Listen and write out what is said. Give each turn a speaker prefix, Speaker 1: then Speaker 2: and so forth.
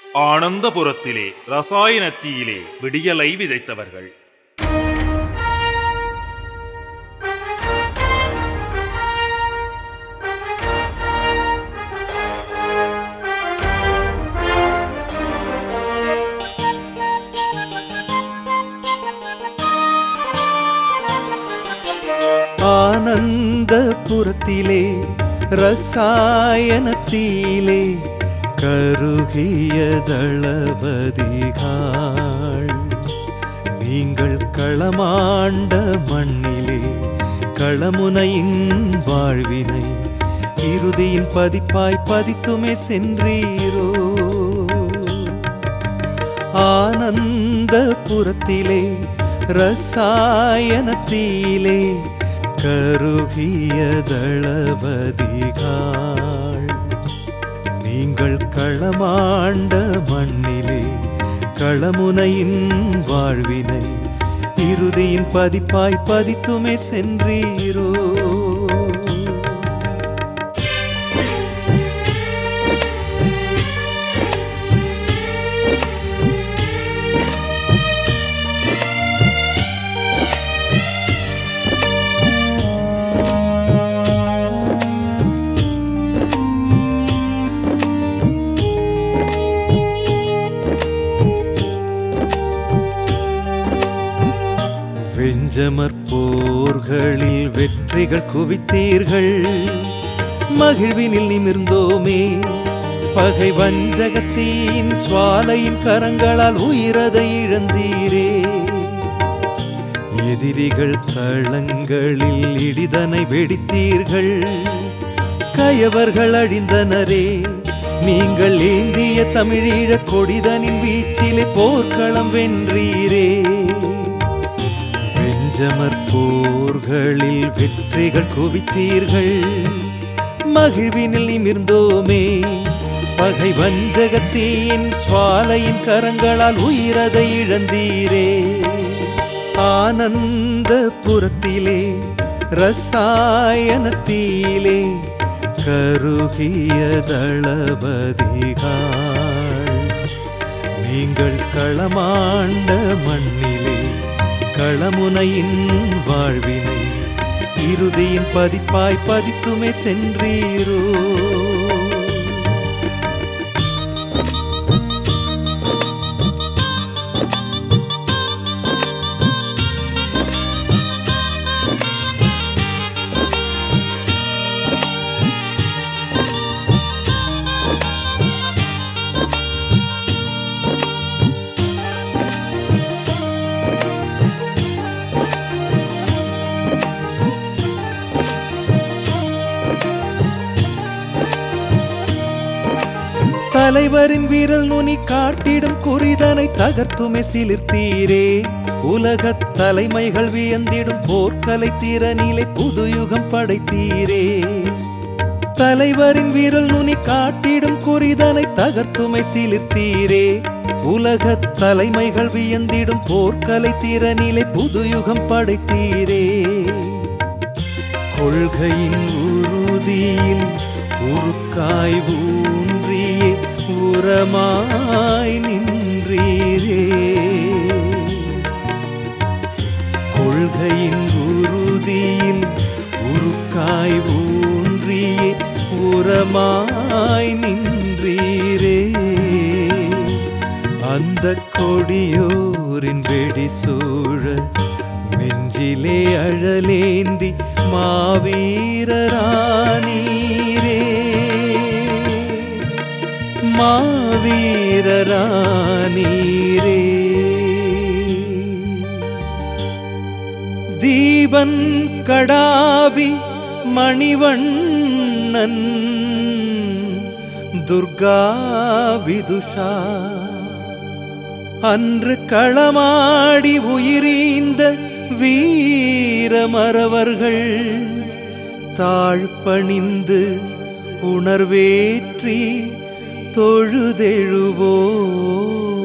Speaker 1: ஆனந்தபுரத்திலே ரசாயனத்தீயிலே விடியலை விதைத்தவர்கள்
Speaker 2: ஆனந்தபுரத்திலே ரசாயனத்திலே கருகிய தளபதிகாள் நீங்கள் களமாண்ட மண்ணிலே களமுனையின் வாழ்வினை இறுதியின் பதிப்பாய் பதித்துமே சென்றீரோ ஆனந்தபுரத்திலே ரசாயனத்திலே கருகிய தளபதிகாள் நீங்கள் களமாண்ட மண்ணிலே களமுனையின் வாழ்வினை இறுதியின் பதிப்பாய் பதித்துமே சென்றீரோ வெஞ்சமற் போர்களில் வெற்றிகள் குவித்தீர்கள் மகிழ்வினில் நிமிர்ந்தோமே பகை வஞ்சகத்தின் சுவாலையின் கரங்களால் உயிரதை இழந்தீரே எதிரிகள் தளங்களில் இடிதனை வெடித்தீர்கள் கயவர்கள் அழிந்தனரே நீங்கள் ஏந்திய தமிழீழ கொடிதனின் வீச்சிலே போர்க்களம் வென்றீரே வெஞ்சமற் போர்களில் வெற்றிகள் குவித்தீர்கள் மகிழ்வினில் நிமிர்ந்தோமே பகை வஞ்சகத்தின் சுவாலையின் கரங்களால் உயிரதை இழந்தீரே ஆனந்தபுரத்திலே ரசாயனத்திலே கருகிய தளபதிகாள் நீங்கள் களமாண்ட மண்ணிலே களமுனையின் வாழ்வினை இறுதியின் பதிப்பாய் பதித்துமே சென்றீரோ தலைவரின் வீரல் நுனி காட்டிடும் குறிதனை தகர்த்துமே சிலிர்த்தீரே உலகத் தலைமைகள் வியந்திடும் போர்க்கலை திறனிலே புதுயுகம் படைத்தீரே தலைவரின் வீரல் நுனி காட்டிடும் குறிதனை தகர்த்துமை சிலிர்த்தீரே உலகத் தலைமைகள் வியந்திடும் போர்க்கலை திறனிலே புதுயுகம் படைத்தீரே கொள்கையின் உறுதியில் உருக்காய் ஊன்றியே உரமாய் நின்றீரே கொள்கையின் உறுதியில் உருக்காய் ஊன்றியே உரமாய் நின்றீரே அந்த கொடியோரின் வெடி சூழ நெஞ்சிலே அழலேந்தி மாவீரரானீரே மாவீரரானீரே தீபன் கடாபி மணிவண்ணன் துர்கா விதுஷா அன்று களமாடி உயிரீந்த வீரமறவர்கள் தாழ்பணிந்து உணர்வேற்றி தொழுதெழுவோ